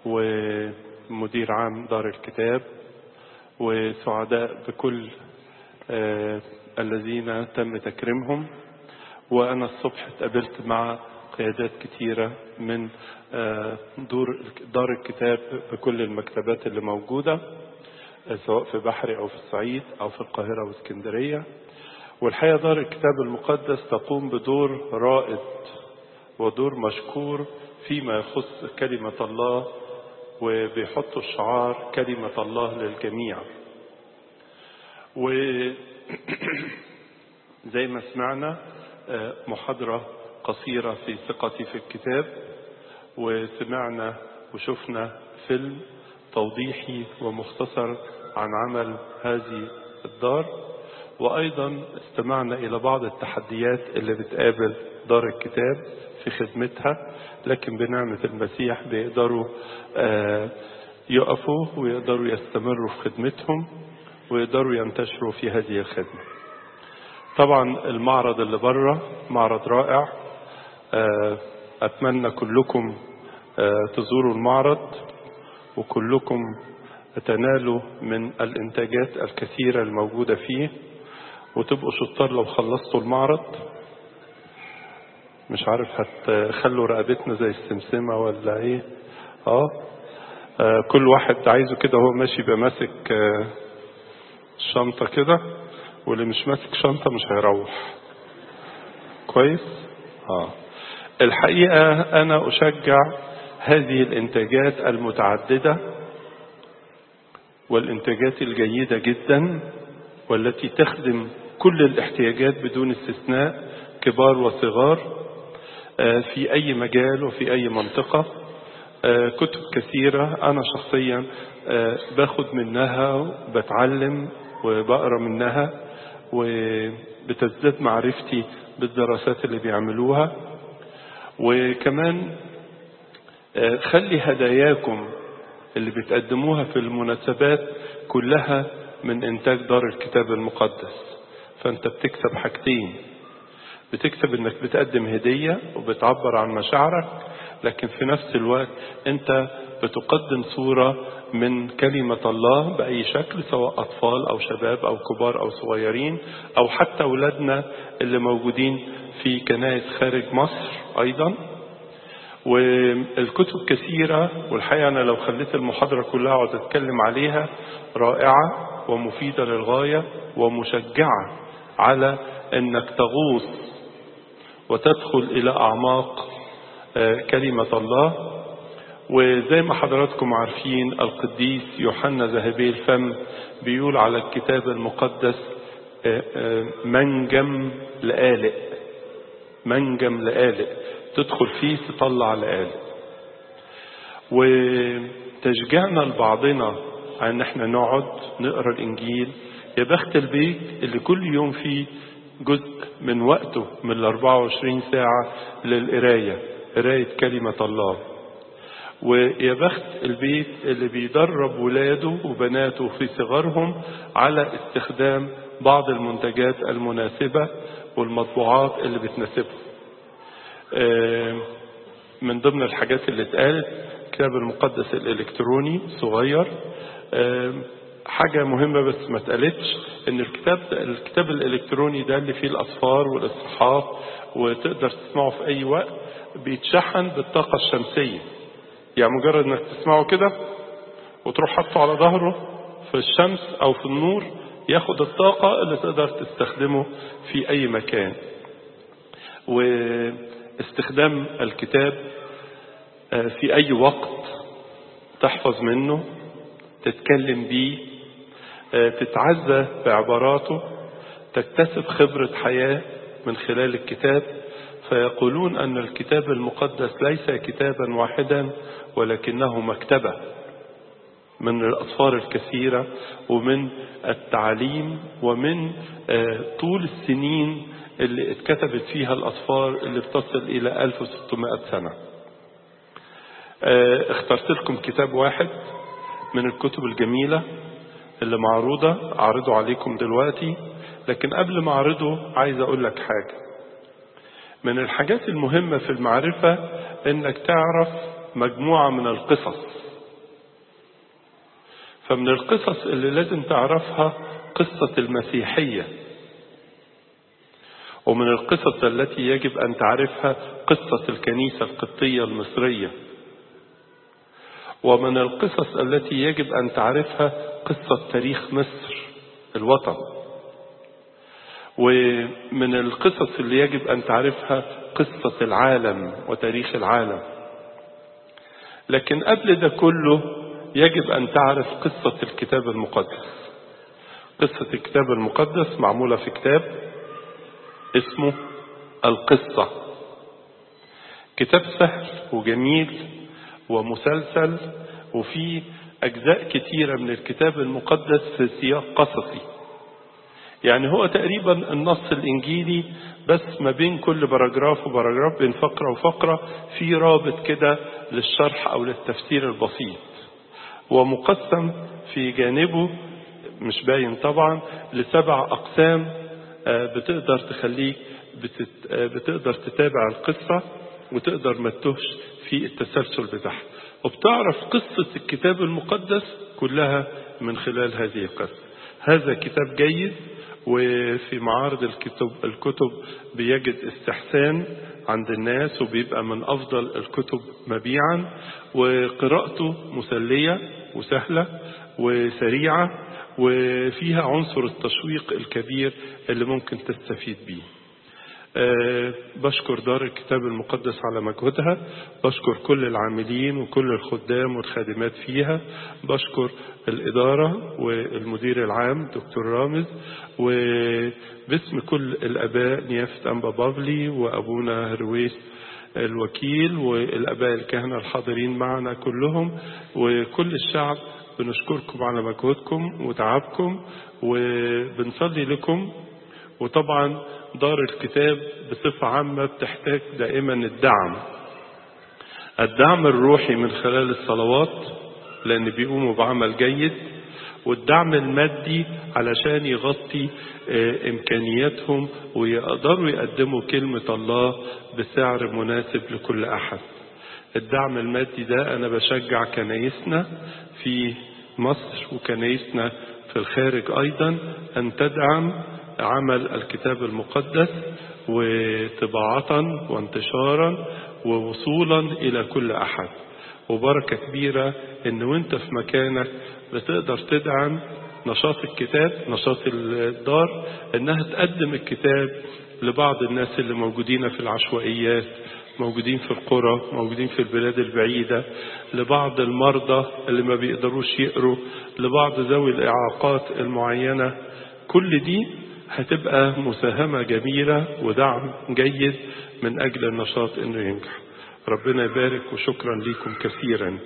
ومدير عام دار الكتاب وسعداء بكل آه الذين تم تكريمهم وأنا الصبح اتقابلت مع قيادات كتيرة من آه دور دار الكتاب بكل المكتبات اللي موجودة آه سواء في بحري أو في الصعيد أو في القاهرة واسكندرية والحقيقة دار الكتاب المقدس تقوم بدور رائد ودور مشكور فيما يخص كلمة الله وبيحطوا الشعار كلمة الله للجميع وزي ما سمعنا محاضرة قصيرة في ثقتي في الكتاب وسمعنا وشفنا فيلم توضيحي ومختصر عن عمل هذه الدار وأيضا استمعنا إلى بعض التحديات اللي بتقابل دار الكتاب في خدمتها لكن بنعمة المسيح بيقدروا يقفوا ويقدروا يستمروا في خدمتهم ويقدروا ينتشروا في هذه الخدمة طبعا المعرض اللي بره معرض رائع أتمنى كلكم تزوروا المعرض وكلكم تنالوا من الإنتاجات الكثيرة الموجودة فيه وتبقوا شطار لو خلصتوا المعرض مش عارف هتخلوا رقبتنا زي السمسمة ولا ايه اه, آه كل واحد عايزه كده وهو ماشي يبقى ماسك آه شنطة كده واللي مش ماسك شنطة مش هيروح كويس اه الحقيقة انا اشجع هذه الانتاجات المتعددة والانتاجات الجيدة جدا والتي تخدم كل الاحتياجات بدون استثناء كبار وصغار في أي مجال وفي أي منطقة كتب كثيرة أنا شخصيا باخد منها وبتعلم وبقرا منها وبتزداد معرفتي بالدراسات اللي بيعملوها وكمان خلي هداياكم اللي بتقدموها في المناسبات كلها من إنتاج دار الكتاب المقدس فأنت بتكسب حاجتين بتكسب انك بتقدم هدية وبتعبر عن مشاعرك لكن في نفس الوقت انت بتقدم صورة من كلمة الله بأي شكل سواء أطفال أو شباب أو كبار أو صغيرين أو حتى أولادنا اللي موجودين في كنائس خارج مصر أيضا والكتب كثيرة والحقيقة أنا لو خليت المحاضرة كلها أقعد أتكلم عليها رائعة ومفيدة للغاية ومشجعة على أنك تغوص وتدخل إلى أعماق كلمة الله وزي ما حضراتكم عارفين القديس يوحنا ذهبي الفم بيقول على الكتاب المقدس منجم لآلئ منجم لآلئ تدخل فيه تطلع لآلئ وتشجعنا لبعضنا ان احنا نقعد نقرا الانجيل يا بخت البيت اللي كل يوم فيه جزء من وقته من ال 24 ساعة للقراية قراية كلمة الله ويا بخت البيت اللي بيدرب ولاده وبناته في صغرهم على استخدام بعض المنتجات المناسبة والمطبوعات اللي بتناسبهم من ضمن الحاجات اللي اتقالت الكتاب المقدس الالكتروني صغير حاجة مهمة بس ما اتقالتش ان الكتاب الكتاب الالكتروني ده اللي فيه الاصفار والاصحاحات وتقدر تسمعه في اي وقت بيتشحن بالطاقة الشمسية يعني مجرد انك تسمعه كده وتروح حاطه على ظهره في الشمس او في النور ياخد الطاقة اللي تقدر تستخدمه في اي مكان واستخدام الكتاب في اي وقت تحفظ منه تتكلم بيه تتعزى بعباراته تكتسب خبرة حياة من خلال الكتاب فيقولون أن الكتاب المقدس ليس كتابا واحدا ولكنه مكتبة من الأسفار الكثيرة ومن التعليم ومن طول السنين اللي اتكتبت فيها الأسفار اللي بتصل إلى 1600 سنة اخترت لكم كتاب واحد من الكتب الجميلة اللي معروضة أعرضه عليكم دلوقتي لكن قبل ما أعرضه عايز أقول لك حاجة من الحاجات المهمة في المعرفة إنك تعرف مجموعة من القصص فمن القصص اللي لازم تعرفها قصة المسيحية ومن القصص التي يجب أن تعرفها قصة الكنيسة القبطية المصرية ومن القصص التي يجب أن تعرفها قصة تاريخ مصر الوطن ومن القصص اللي يجب أن تعرفها قصة العالم وتاريخ العالم لكن قبل ده كله يجب أن تعرف قصة الكتاب المقدس قصة الكتاب المقدس معمولة في كتاب اسمه القصة كتاب سهل وجميل ومسلسل وفيه أجزاء كتيرة من الكتاب المقدس في سياق قصصي يعني هو تقريبا النص الإنجيلي بس ما بين كل باراجراف وباراجراف بين فقرة وفقرة في رابط كده للشرح أو للتفسير البسيط ومقسم في جانبه مش باين طبعا لسبع أقسام بتقدر تخليك بتقدر تتابع القصة وتقدر ما تتوهش في التسلسل بتاعها وبتعرف قصة الكتاب المقدس كلها من خلال هذه القصة هذا كتاب جيد وفي معارض الكتب الكتب بيجد استحسان عند الناس وبيبقى من أفضل الكتب مبيعا وقراءته مسلية وسهلة وسريعة وفيها عنصر التشويق الكبير اللي ممكن تستفيد بيه أه بشكر دار الكتاب المقدس على مجهودها بشكر كل العاملين وكل الخدام والخادمات فيها بشكر الإدارة والمدير العام دكتور رامز وباسم كل الأباء نيافة أنبا بافلي وأبونا هرويس الوكيل والأباء الكهنة الحاضرين معنا كلهم وكل الشعب بنشكركم على مجهودكم وتعبكم وبنصلي لكم وطبعا دار الكتاب بصفة عامة بتحتاج دائما الدعم الدعم الروحي من خلال الصلوات لأن بيقوموا بعمل جيد والدعم المادي علشان يغطي إمكانياتهم ويقدروا يقدموا كلمة الله بسعر مناسب لكل أحد الدعم المادي ده أنا بشجع كنايسنا في مصر وكنايسنا في الخارج أيضا أن تدعم عمل الكتاب المقدس وطباعة وانتشارا ووصولا إلى كل أحد وبركة كبيرة إن وانت في مكانك بتقدر تدعم نشاط الكتاب نشاط الدار إنها تقدم الكتاب لبعض الناس اللي موجودين في العشوائيات موجودين في القرى موجودين في البلاد البعيدة لبعض المرضى اللي ما بيقدروش يقروا لبعض ذوي الإعاقات المعينة كل دي هتبقى مساهمة جميلة ودعم جيد من أجل النشاط إنه ينجح ربنا يبارك وشكرا لكم كثيرا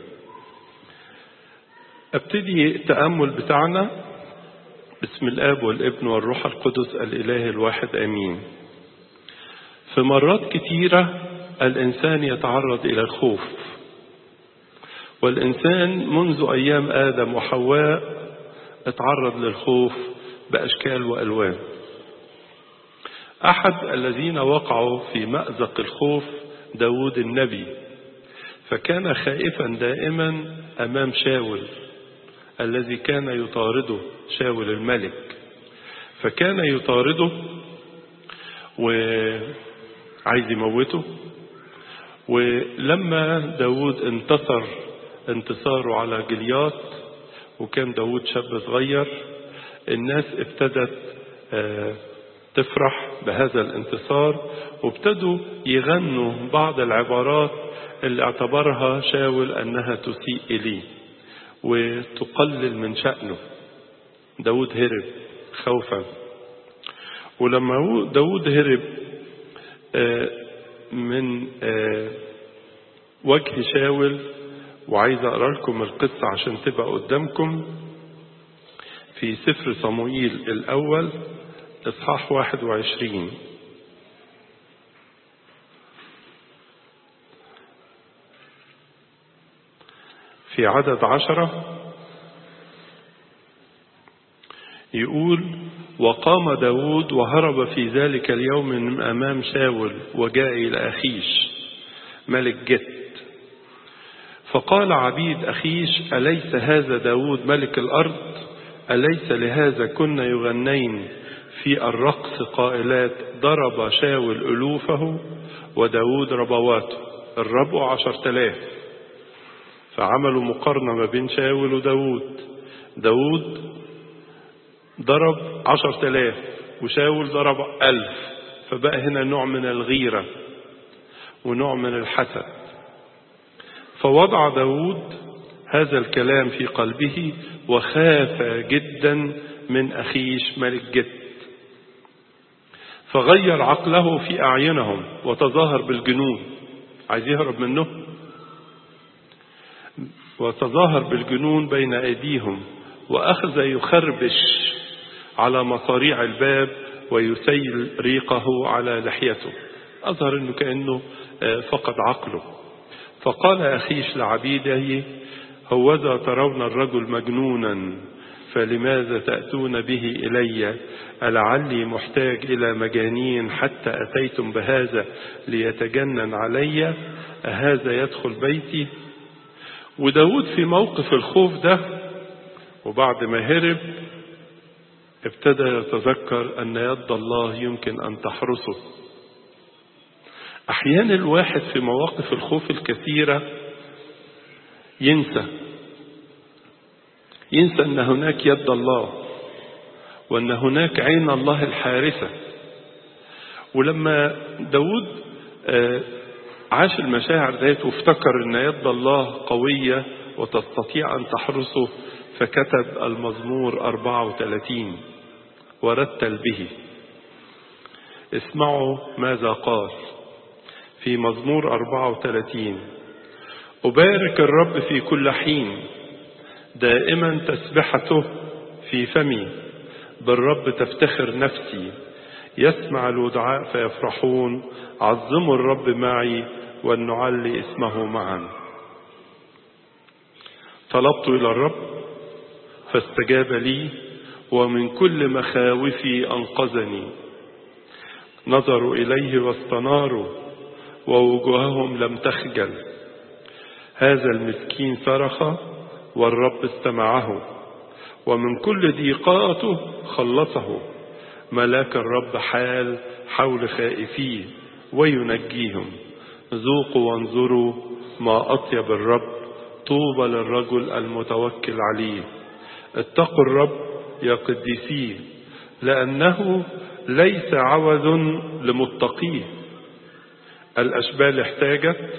ابتدي التأمل بتاعنا بسم الآب والابن والروح القدس الإله الواحد آمين في مرات كتيرة الإنسان يتعرض إلى الخوف والإنسان منذ أيام آدم وحواء اتعرض للخوف بأشكال وألوان أحد الذين وقعوا في مأزق الخوف داود النبي فكان خائفا دائما أمام شاول الذي كان يطارده شاول الملك فكان يطارده وعايز يموته ولما داود انتصر انتصاره على جليات وكان داود شاب صغير الناس ابتدت تفرح بهذا الانتصار وابتدوا يغنوا بعض العبارات اللي اعتبرها شاول انها تسيء اليه وتقلل من شأنه داود هرب خوفا ولما داود هرب من وجه شاول وعايز اقرا لكم القصه عشان تبقى قدامكم في سفر صموئيل الاول اصحاح 21 في عدد عشرة يقول وقام داود وهرب في ذلك اليوم من أمام شاول وجاء إلى أخيش ملك جت فقال عبيد أخيش أليس هذا داود ملك الأرض أليس لهذا كنا يغنين في الرقص قائلات ضرب شاول ألوفه وداود ربواته الربو عشر تلاف فعملوا مقارنة ما بين شاول وداود داود ضرب عشر تلاف وشاول ضرب ألف فبقى هنا نوع من الغيرة ونوع من الحسد فوضع داود هذا الكلام في قلبه وخاف جدا من أخيش ملك جد فغير عقله في أعينهم وتظاهر بالجنون عايز يهرب منه وتظاهر بالجنون بين أيديهم وأخذ يخربش على مصاريع الباب ويسيل ريقه على لحيته أظهر أنه كأنه فقد عقله فقال أخيش لعبيده هوذا ترون الرجل مجنونا فلماذا تأتون به إلي ألعلي محتاج إلى مجانين حتى أتيتم بهذا ليتجنن علي أهذا يدخل بيتي وداود في موقف الخوف ده وبعد ما هرب ابتدى يتذكر أن يد الله يمكن أن تحرسه أحيانا الواحد في مواقف الخوف الكثيرة ينسى ينسى أن هناك يد الله وأن هناك عين الله الحارسة ولما داود عاش المشاعر ذات وافتكر أن يد الله قوية وتستطيع أن تحرسه فكتب المزمور 34 ورتل به اسمعوا ماذا قال في مزمور 34 أبارك الرب في كل حين دائما تسبحته في فمي بالرب تفتخر نفسي يسمع الودعاء فيفرحون عظموا الرب معي ولنعلي اسمه معا طلبت إلى الرب فاستجاب لي ومن كل مخاوفي أنقذني نظروا إليه واستناروا ووجوههم لم تخجل هذا المسكين صرخ والرب استمعه ومن كل ضيقاته خلصه ملاك الرب حال حول خائفيه وينجيهم ذوقوا وانظروا ما أطيب الرب طوبى للرجل المتوكل عليه اتقوا الرب يا قديسيه لأنه ليس عوز لمتقيه الأشبال احتاجت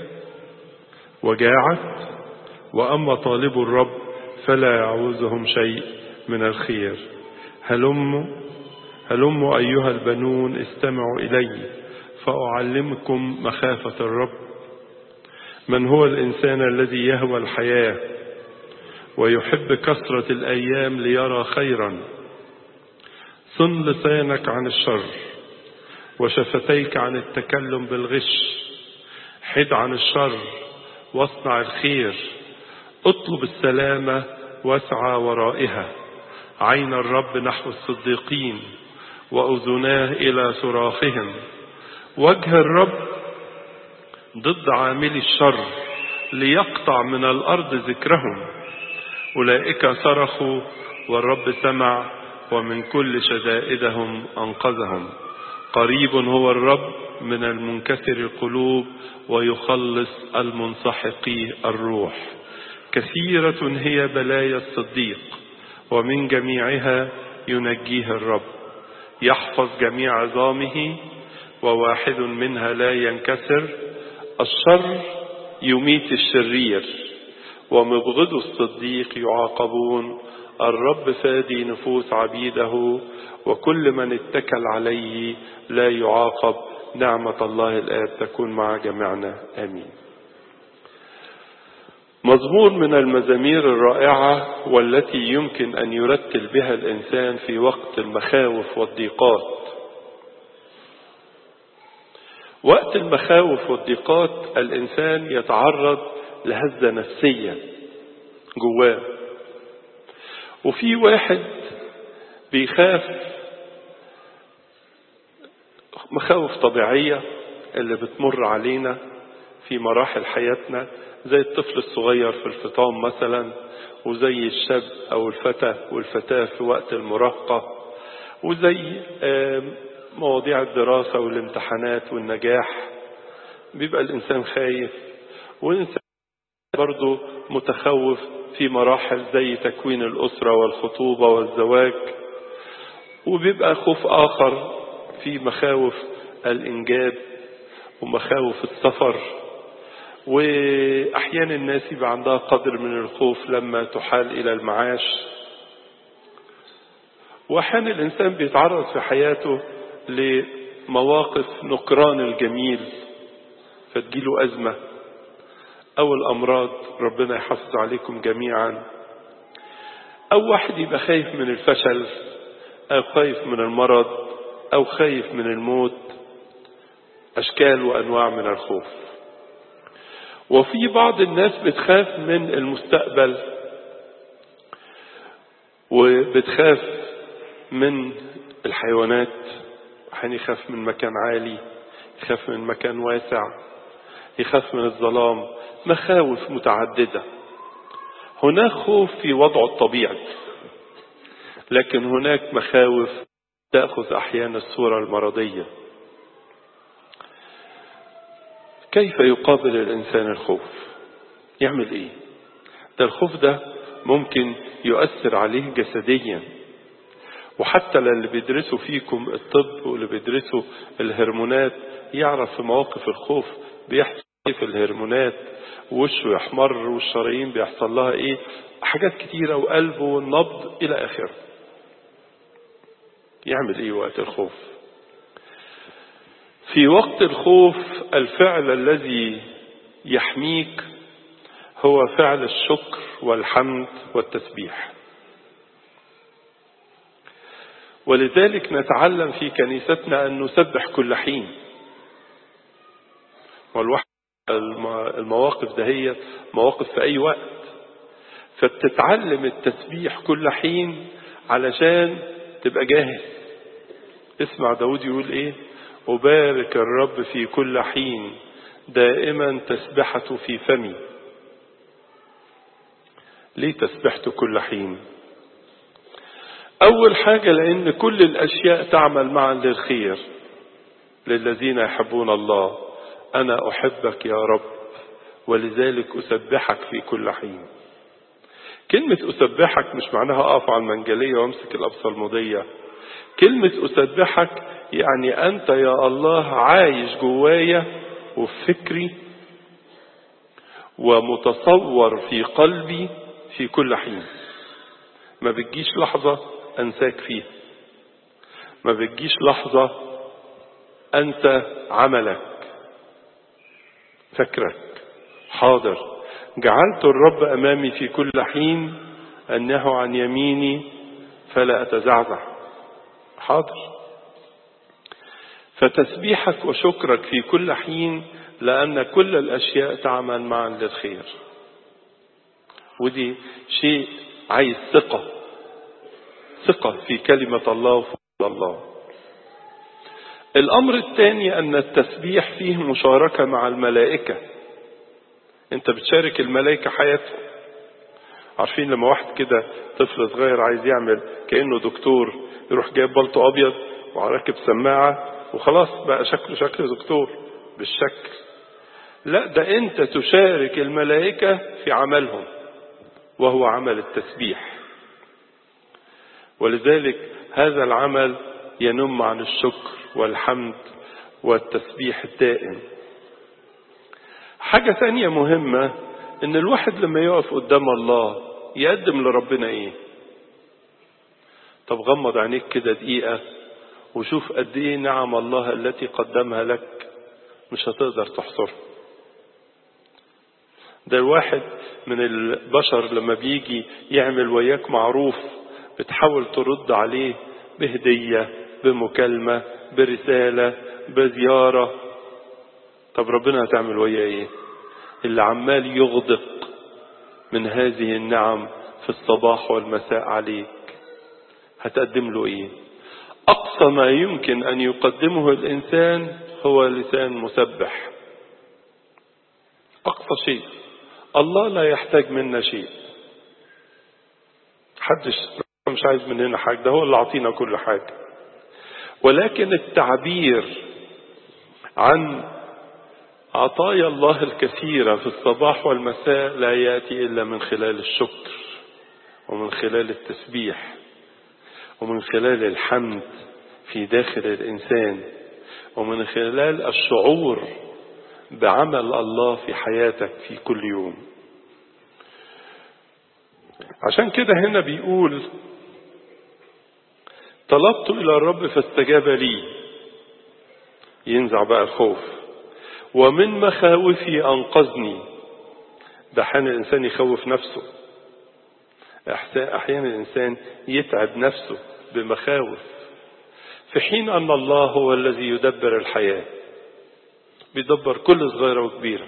وجاعت وأما طالب الرب فلا يعوزهم شيء من الخير هلموا هلموا أيها البنون استمعوا إلي فأعلمكم مخافة الرب من هو الإنسان الذي يهوى الحياة ويحب كثرة الأيام ليرى خيرا صن لسانك عن الشر وشفتيك عن التكلم بالغش حد عن الشر واصنع الخير اطلب السلامة واسعى ورائها عين الرب نحو الصديقين وأذناه إلى صراخهم وجه الرب ضد عاملي الشر ليقطع من الأرض ذكرهم أولئك صرخوا والرب سمع ومن كل شدائدهم أنقذهم قريب هو الرب من المنكسر القلوب ويخلص المنسحقي الروح كثيرة هي بلايا الصديق ومن جميعها ينجيه الرب يحفظ جميع عظامه وواحد منها لا ينكسر الشر يميت الشرير ومبغض الصديق يعاقبون الرب فادي نفوس عبيده وكل من اتكل عليه لا يعاقب نعمة الله الآب تكون مع جميعنا آمين مزمور من المزامير الرائعة والتي يمكن أن يرتل بها الإنسان في وقت المخاوف والضيقات وقت المخاوف والضيقات الإنسان يتعرض لهزة نفسية جواه وفي واحد بيخاف مخاوف طبيعية اللي بتمر علينا في مراحل حياتنا زي الطفل الصغير في الفطام مثلا وزي الشاب أو الفتى والفتاة في وقت المراهقة وزي مواضيع الدراسة والامتحانات والنجاح بيبقى الإنسان خايف والإنسان برضه متخوف في مراحل زي تكوين الأسرة والخطوبة والزواج وبيبقى خوف آخر في مخاوف الإنجاب ومخاوف السفر وأحيانا الناس يبقى عندها قدر من الخوف لما تحال إلى المعاش وأحيانا الإنسان بيتعرض في حياته لمواقف نكران الجميل فتجيله أزمة أو الأمراض ربنا يحافظ عليكم جميعا أو واحد يبقى خايف من الفشل أو خايف من المرض أو خايف من الموت أشكال وأنواع من الخوف وفي بعض الناس بتخاف من المستقبل وبتخاف من الحيوانات أحيانا يخاف من مكان عالي يخاف من مكان واسع يخاف من الظلام مخاوف متعددة هناك خوف في وضعه الطبيعي لكن هناك مخاوف تأخذ أحيانا الصورة المرضية كيف يقابل الإنسان الخوف يعمل إيه ده الخوف ده ممكن يؤثر عليه جسديا وحتى للي بيدرسوا فيكم الطب واللي بيدرسوا الهرمونات يعرف في مواقف الخوف بيحصل ايه في الهرمونات وشه يحمر والشرايين بيحصل لها ايه حاجات كتيرة وقلبه والنبض الى اخره يعمل ايه وقت الخوف في وقت الخوف الفعل الذي يحميك هو فعل الشكر والحمد والتسبيح ولذلك نتعلم في كنيستنا أن نسبح كل حين والواحد المواقف ده هي مواقف في أي وقت فبتتعلم التسبيح كل حين علشان تبقى جاهز اسمع داود يقول ايه أبارك الرب في كل حين دائما تسبحة في فمي ليه تسبحت كل حين أول حاجة لأن كل الأشياء تعمل معا للخير للذين يحبون الله أنا أحبك يا رب ولذلك أسبحك في كل حين كلمة أسبحك مش معناها أقف على المنجلية وأمسك الأبصلمودية كلمة أسبحك يعني أنت يا الله عايش جوايا وفي فكري ومتصور في قلبي في كل حين ما بتجيش لحظة أنساك فيها ما بتجيش لحظة أنسى عملك فكرك حاضر جعلت الرب أمامي في كل حين أنه عن يميني فلا أتزعزع حاضر فتسبيحك وشكرك في كل حين لأن كل الأشياء تعمل معا للخير ودي شيء عايز ثقة ثقة في كلمة الله وفضل الله الأمر الثاني أن التسبيح فيه مشاركة مع الملائكة أنت بتشارك الملائكة حياتهم عارفين لما واحد كده طفل صغير عايز يعمل كأنه دكتور يروح جايب بلطو أبيض وراكب سماعة وخلاص بقى شكله شكل دكتور بالشكل لا ده أنت تشارك الملائكة في عملهم وهو عمل التسبيح ولذلك هذا العمل ينم عن الشكر والحمد والتسبيح الدائم حاجة ثانية مهمة ان الواحد لما يقف قدام الله يقدم لربنا ايه طب غمض عينيك كده دقيقة وشوف قد ايه نعم الله التي قدمها لك مش هتقدر تحصرها ده الواحد من البشر لما بيجي يعمل وياك معروف بتحاول ترد عليه بهدية بمكالمة برسالة بزيارة طب ربنا هتعمل وياه ايه اللي عمال يغدق من هذه النعم في الصباح والمساء عليك هتقدم له ايه اقصى ما يمكن ان يقدمه الانسان هو لسان مسبح اقصى شيء الله لا يحتاج منا شيء حدش مش عايز مننا حاجة ده هو اللي عطينا كل حاجة ولكن التعبير عن عطايا الله الكثيرة في الصباح والمساء لا يأتي إلا من خلال الشكر ومن خلال التسبيح ومن خلال الحمد في داخل الإنسان ومن خلال الشعور بعمل الله في حياتك في كل يوم عشان كده هنا بيقول طلبت إلى الرب فاستجاب لي ينزع بقى الخوف ومن مخاوفي أنقذني ده أحيانا الإنسان يخوف نفسه أحيانا الإنسان يتعب نفسه بمخاوف في حين أن الله هو الذي يدبر الحياة بيدبر كل صغيرة وكبيرة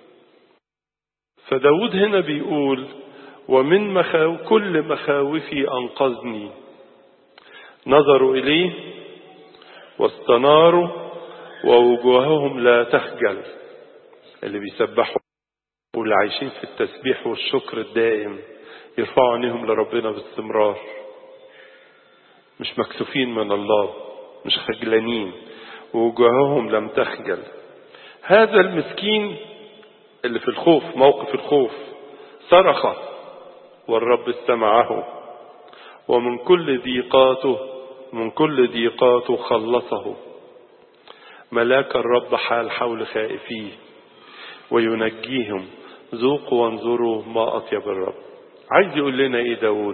فداود هنا بيقول ومن مخاو كل مخاوفي أنقذني نظروا إليه واستناروا ووجوههم لا تخجل اللي بيسبحوا واللي عايشين في التسبيح والشكر الدائم يرفعوا عينيهم لربنا باستمرار مش مكسوفين من الله مش خجلانين ووجوههم لم تخجل هذا المسكين اللي في الخوف موقف الخوف صرخ والرب استمعه ومن كل ضيقاته من كل ضيقاته خلصه ملاك الرب حال حول خائفيه وينجيهم ذوقوا وانظروا ما أطيب الرب عايز يقول لنا ايه داود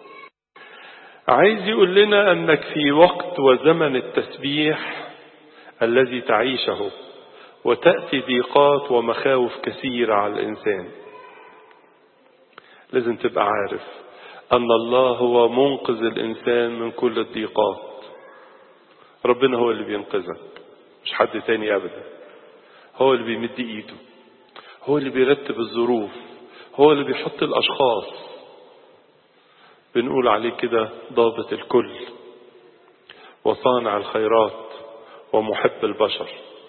عايز يقول لنا انك في وقت وزمن التسبيح الذي تعيشه وتأتي ضيقات ومخاوف كثيرة على الإنسان لازم تبقى عارف أن الله هو منقذ الإنسان من كل الضيقات ربنا هو اللي بينقذك مش حد تاني أبدا هو اللي بيمد إيده هو اللي بيرتب الظروف هو اللي بيحط الأشخاص بنقول عليه كده ضابط الكل وصانع الخيرات ومحب البشر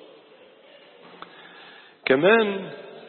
كمان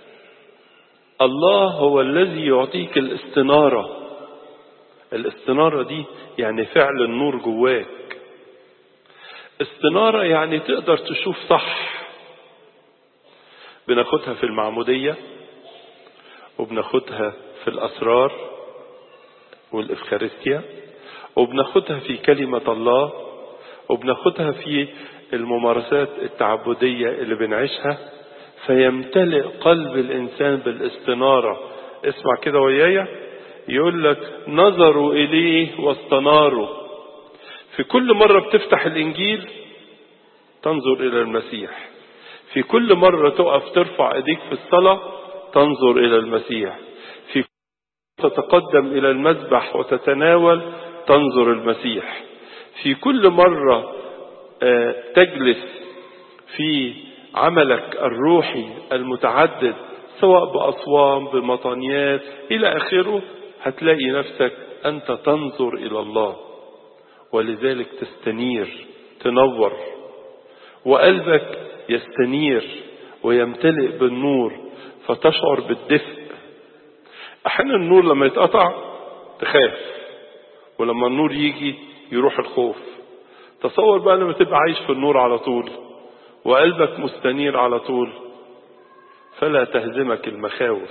الله هو الذي يعطيك الاستنارة الاستنارة دي يعني فعل النور جواك استنارة يعني تقدر تشوف صح بناخدها في المعمودية وبناخدها في الأسرار والإفخارستيا وبناخدها في كلمة الله وبناخدها في الممارسات التعبدية اللي بنعيشها فيمتلئ قلب الإنسان بالاستنارة اسمع كده ويايا يقول لك نظروا إليه واستناروا في كل مرة بتفتح الإنجيل تنظر إلى المسيح في كل مرة تقف ترفع إيديك في الصلاة تنظر إلى المسيح في تتقدم إلى المذبح وتتناول تنظر المسيح في كل مرة تجلس في عملك الروحي المتعدد سواء بأصوام بمطانيات إلى آخره هتلاقي نفسك أنت تنظر إلى الله ولذلك تستنير تنور وقلبك يستنير ويمتلئ بالنور فتشعر بالدفء أحيانا النور لما يتقطع تخاف ولما النور يجي يروح الخوف تصور بقى لما تبقى عايش في النور على طول وقلبك مستنير على طول فلا تهزمك المخاوف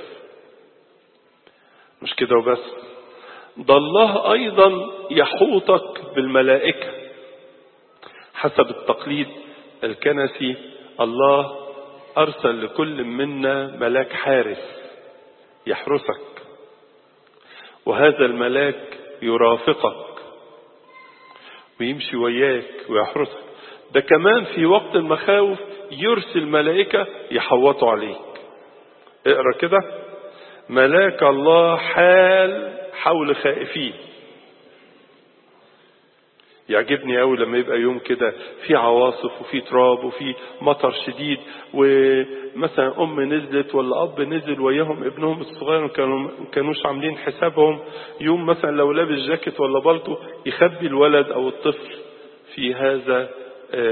مش كده وبس ده الله أيضا يحوطك بالملائكة حسب التقليد الكنسي الله أرسل لكل منا ملاك حارس يحرسك وهذا الملاك يرافقك ويمشي وياك ويحرسك ده كمان في وقت المخاوف يرسل ملائكة يحوطوا عليك اقرا كده ملاك الله حال حول خائفين يعجبني قوي لما يبقى يوم كده في عواصف وفي تراب وفي مطر شديد ومثلا ام نزلت ولا اب نزل وياهم ابنهم الصغير كانوا كانوش عاملين حسابهم يوم مثلا لو لابس جاكيت ولا بالطو يخبي الولد او الطفل في هذا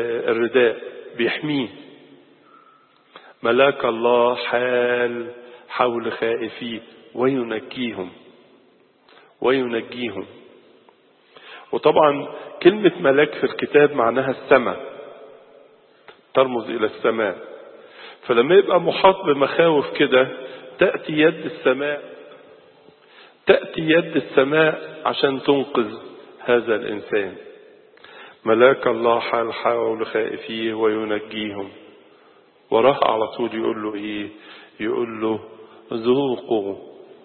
الرداء بيحميه ملاك الله حال حول خائفيه وينجيهم وينجيهم وطبعا كلمة ملاك في الكتاب معناها السماء ترمز إلى السماء فلما يبقى محاط بمخاوف كده تأتي يد السماء تأتي يد السماء عشان تنقذ هذا الإنسان ملاك الله حال حول خائفيه وينجيهم وراه على طول يقول له ايه يقول له ذوقوا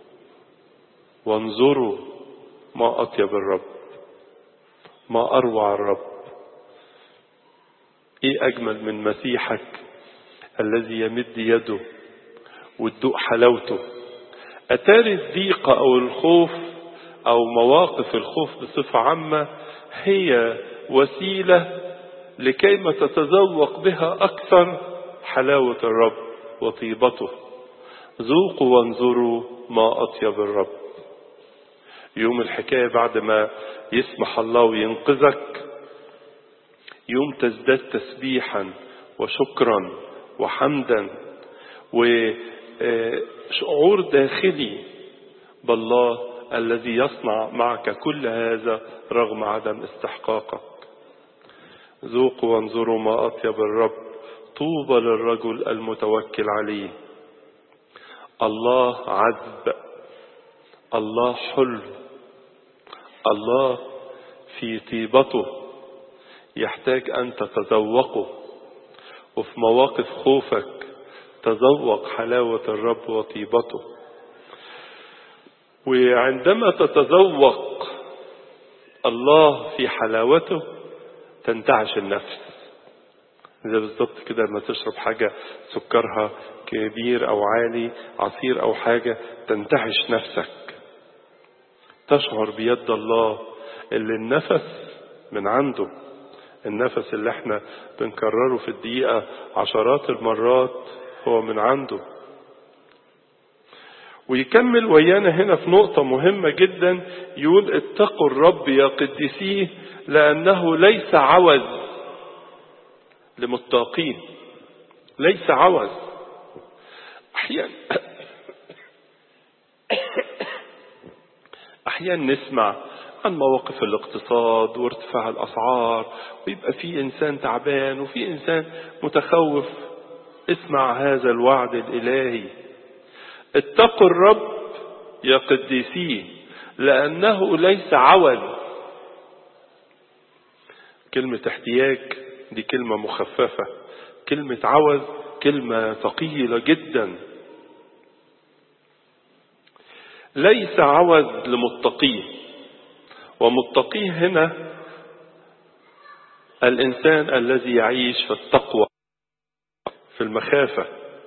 وانظروا ما اطيب الرب ما اروع الرب ايه اجمل من مسيحك الذي يمد يده وتدوق حلاوته اتاري الضيقه او الخوف او مواقف الخوف بصفه عامه هي وسيله لكيما تتذوق بها اكثر حلاوه الرب وطيبته ذوقوا وانظروا ما اطيب الرب يوم الحكايه بعد ما يسمح الله وينقذك يوم تزداد تسبيحا وشكرا وحمدا وشعور داخلي بالله الذي يصنع معك كل هذا رغم عدم استحقاقك ذوقوا وانظروا ما أطيب الرب طوبى للرجل المتوكل عليه الله عذب الله حلو الله في طيبته يحتاج أن تتذوقه وفي مواقف خوفك تذوق حلاوة الرب وطيبته وعندما تتذوق الله في حلاوته تنتعش النفس زي بالظبط كده لما تشرب حاجة سكرها كبير أو عالي عصير أو حاجة تنتعش نفسك تشعر بيد الله اللي النفس من عنده النفس اللي احنا بنكرره في الدقيقة عشرات المرات هو من عنده ويكمل ويانا هنا في نقطة مهمة جدا يقول اتقوا الرب يا قديسيه لأنه ليس عوز لمتقين ليس عوز أحيانا أحيانا نسمع عن مواقف الاقتصاد وارتفاع الأسعار ويبقى في إنسان تعبان وفي إنسان متخوف اسمع هذا الوعد الإلهي اتقوا الرب يا قديسيه لأنه ليس عوز كلمة احتياج دي كلمة مخففة كلمة عوز كلمة ثقيلة جدا ليس عوز لمتقيه ومتقيه هنا الإنسان الذي يعيش في التقوى في المخافة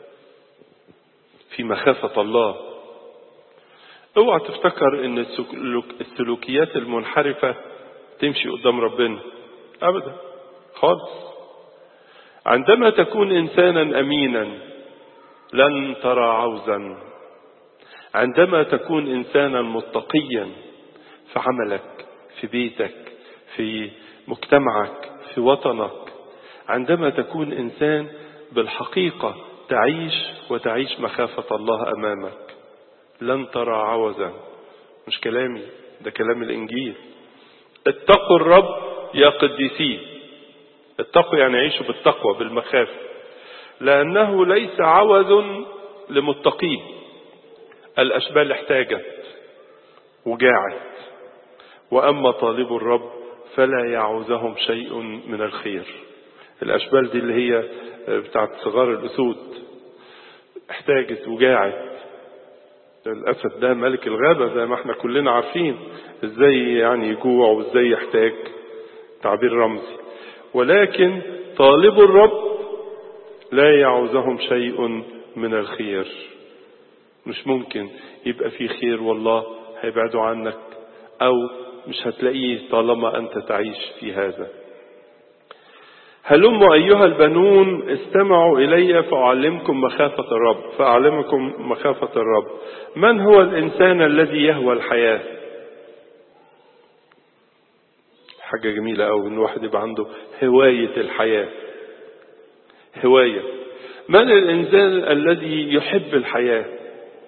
في مخافة الله اوعى تفتكر ان السلوكيات المنحرفة تمشي قدام ربنا ابدا خالص عندما تكون انسانا امينا لن ترى عوزا عندما تكون انسانا متقيا في عملك في بيتك في مجتمعك في وطنك عندما تكون انسان بالحقيقه تعيش وتعيش مخافه الله امامك لن ترى عوزا مش كلامي ده كلام الانجيل اتقوا الرب يا قديسيه اتقوا يعني عيشوا بالتقوى بالمخافه لانه ليس عوز لمتقيه الاشبال احتاجت وجاعت واما طالب الرب فلا يعوزهم شيء من الخير الاشبال دي اللي هي بتاعت صغار الاسود احتاجت وجاعت الاسد ده ملك الغابه زي ما احنا كلنا عارفين ازاي يعني يجوع وازاي يحتاج تعبير رمزي ولكن طالب الرب لا يعوزهم شيء من الخير مش ممكن يبقى في خير والله هيبعدوا عنك او مش هتلاقيه طالما انت تعيش في هذا هلموا أيها البنون استمعوا إلي فأعلمكم مخافة الرب فأعلمكم مخافة الرب من هو الإنسان الذي يهوى الحياة حاجة جميلة أوي إن الواحد يبقى عنده هواية الحياة هواية من الإنسان الذي يحب الحياة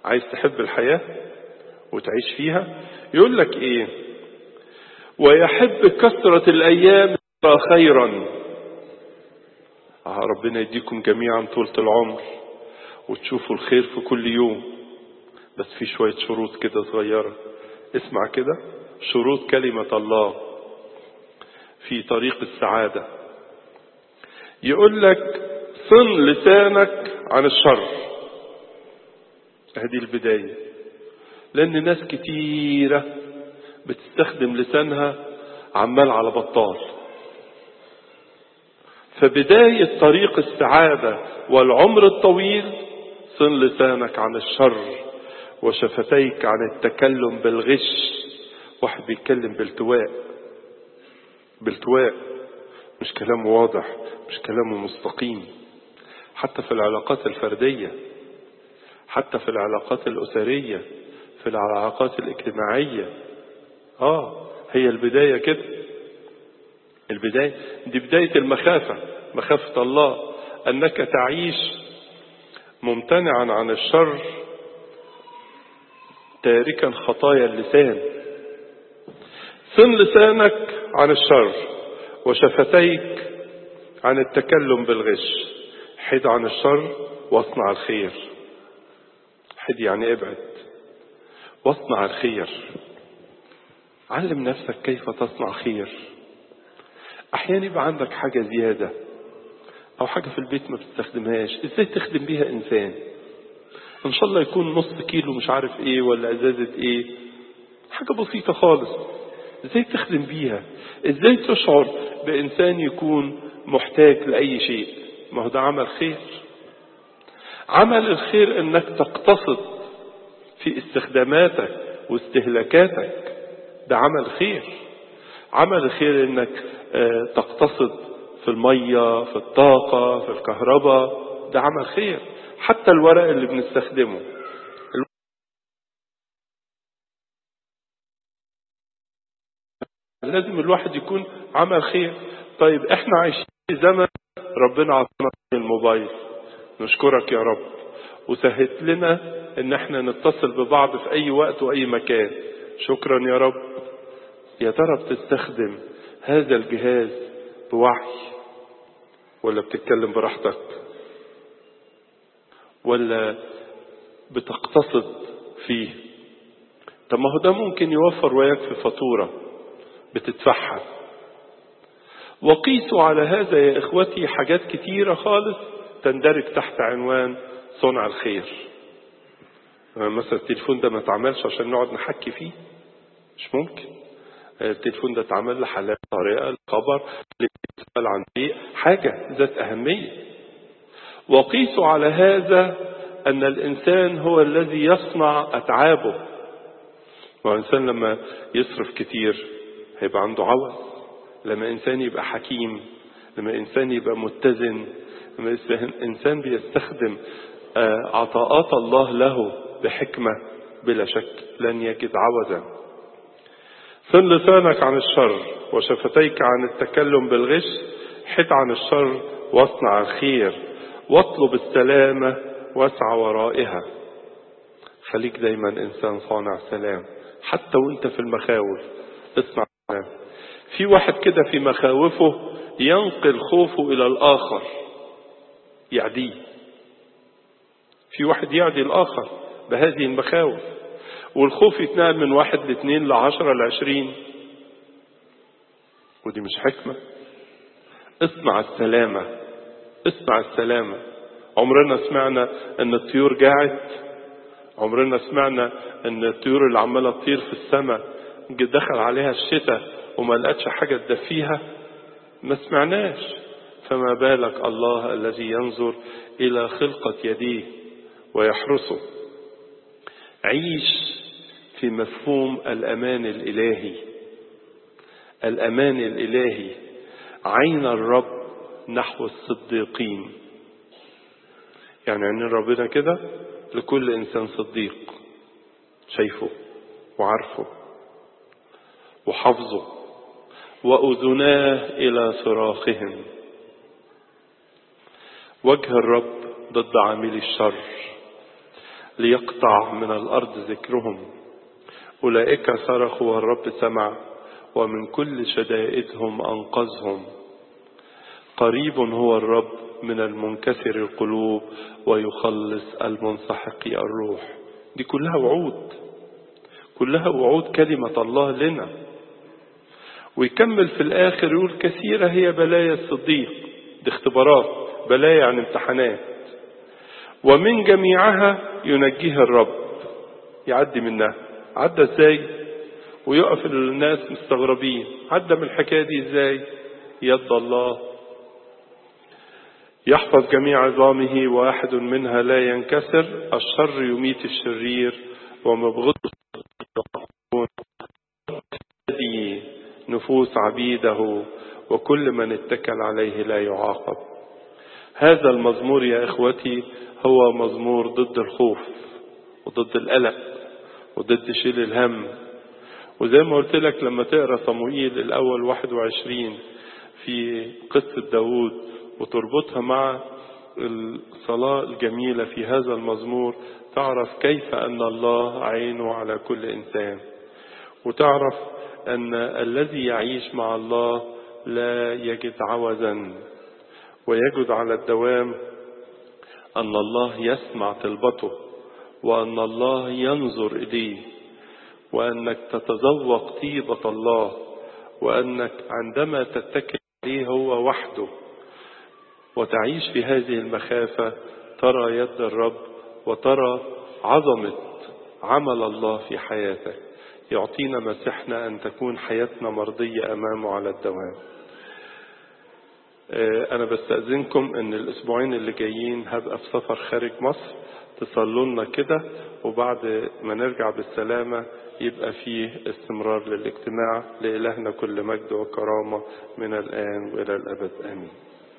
عايز تحب الحياة وتعيش فيها يقول لك ايه ويحب كثرة الايام خيرا آه ربنا يديكم جميعا طولة العمر وتشوفوا الخير في كل يوم بس في شوية شروط كده صغيرة اسمع كده شروط كلمة الله في طريق السعادة يقول لك صن لسانك عن الشر هذه البداية لأن ناس كتيرة بتستخدم لسانها عمال على بطال فبداية طريق السعادة والعمر الطويل صن لسانك عن الشر وشفتيك عن التكلم بالغش واحد بيتكلم بالتواء بالتواء مش كلامه واضح مش كلامه مستقيم حتى في العلاقات الفردية حتى في العلاقات الأسرية في العلاقات الاجتماعية آه هي البداية كده البداية دي بداية المخافة مخافة الله أنك تعيش ممتنعا عن الشر تاركا خطايا اللسان صن لسانك عن الشر وشفتيك عن التكلم بالغش حد عن الشر واصنع الخير حد يعني ابعد واصنع الخير علم نفسك كيف تصنع خير احيانا يبقى عندك حاجة زيادة او حاجة في البيت ما بتستخدمهاش ازاي تخدم بيها انسان ان شاء الله يكون نص كيلو مش عارف ايه ولا ازازة ايه حاجة بسيطة خالص ازاي تخدم بيها ازاي تشعر بانسان يكون محتاج لاي شيء ما هو ده عمل خير عمل الخير انك تقتصد في استخداماتك واستهلاكاتك ده عمل خير عمل الخير انك تقتصد في المية في الطاقة في الكهرباء ده عمل خير حتى الورق اللي بنستخدمه لازم الواحد يكون عمل خير طيب احنا عايشين في زمن ربنا عطانا الموبايل نشكرك يا رب وسهلت لنا ان احنا نتصل ببعض في اي وقت واي مكان شكرا يا رب يا ترى بتستخدم هذا الجهاز بوعي ولا بتتكلم براحتك ولا بتقتصد فيه طب ما هو ده ممكن يوفر وياك في فاتورة بتدفعها وقيسوا على هذا يا إخوتي حاجات كتيرة خالص تندرج تحت عنوان صنع الخير مثلا التليفون ده ما اتعملش عشان نقعد نحكي فيه مش ممكن التليفون ده اتعمل لحالات طارئة الخبر اللي عن شيء حاجة ذات أهمية وقيسوا على هذا أن الإنسان هو الذي يصنع أتعابه والإنسان لما يصرف كتير هيبقى عنده عوز لما إنسان يبقى حكيم لما إنسان يبقى متزن لما إنسان بيستخدم عطاءات الله له بحكمة بلا شك لن يجد عوزا صن لسانك عن الشر وشفتيك عن التكلم بالغش حد عن الشر واصنع الخير واطلب السلامة واسعى ورائها خليك دايما إنسان صانع سلام حتى وانت في المخاوف اصنع سلام في واحد كده في مخاوفه ينقل خوفه إلى الآخر يعديه في واحد يعدي الآخر بهذه المخاوف والخوف يتنقل من واحد لاثنين لعشرة لعشرين ودي مش حكمة اصنع السلامة اصنع السلامة عمرنا سمعنا ان الطيور جاعت عمرنا سمعنا ان الطيور اللي عمالة تطير في السماء دخل عليها الشتاء وما لقتش حاجة تدفيها ما سمعناش فما بالك الله الذي ينظر إلى خلقة يديه ويحرسه عيش في مفهوم الأمان الإلهي الأمان الإلهي عين الرب نحو الصديقين يعني عين ربنا كده لكل إنسان صديق شايفه وعارفه وحفظه وأذناه إلى صراخهم وجه الرب ضد عامل الشر ليقطع من الأرض ذكرهم أولئك صرخوا والرب سمع ومن كل شدائدهم أنقذهم قريب هو الرب من المنكسر القلوب ويخلص المنسحق الروح دي كلها وعود كلها وعود كلمة الله لنا ويكمل في الآخر يقول كثيرة هي بلايا الصديق دي اختبارات بلايا عن امتحانات ومن جميعها ينجيها الرب يعدي منها عدى ازاي ويقف الناس مستغربين عدى من الحكاية دي ازاي يد الله يحفظ جميع عظامه واحد منها لا ينكسر الشر يميت الشرير ومبغض نفوس عبيده وكل من اتكل عليه لا يعاقب هذا المزمور يا اخوتي هو مزمور ضد الخوف وضد القلق وضد شيل الهم وزي ما قلت لك لما تقرا صموئيل الاول 21 في قصه داوود وتربطها مع الصلاه الجميله في هذا المزمور تعرف كيف ان الله عينه على كل انسان وتعرف ان الذي يعيش مع الله لا يجد عوزا ويجد على الدوام ان الله يسمع طلبته وان الله ينظر اليه وانك تتذوق طيبه الله وانك عندما تتكل عليه هو وحده وتعيش في هذه المخافه ترى يد الرب وترى عظمه عمل الله في حياتك يعطينا مسحنا ان تكون حياتنا مرضيه امامه على الدوام انا بستاذنكم ان الاسبوعين اللي جايين هبقى في سفر خارج مصر تصلوا لنا كده وبعد ما نرجع بالسلامه يبقى فيه استمرار للاجتماع لإلهنا كل مجد وكرامة من الآن وإلى الأبد آمين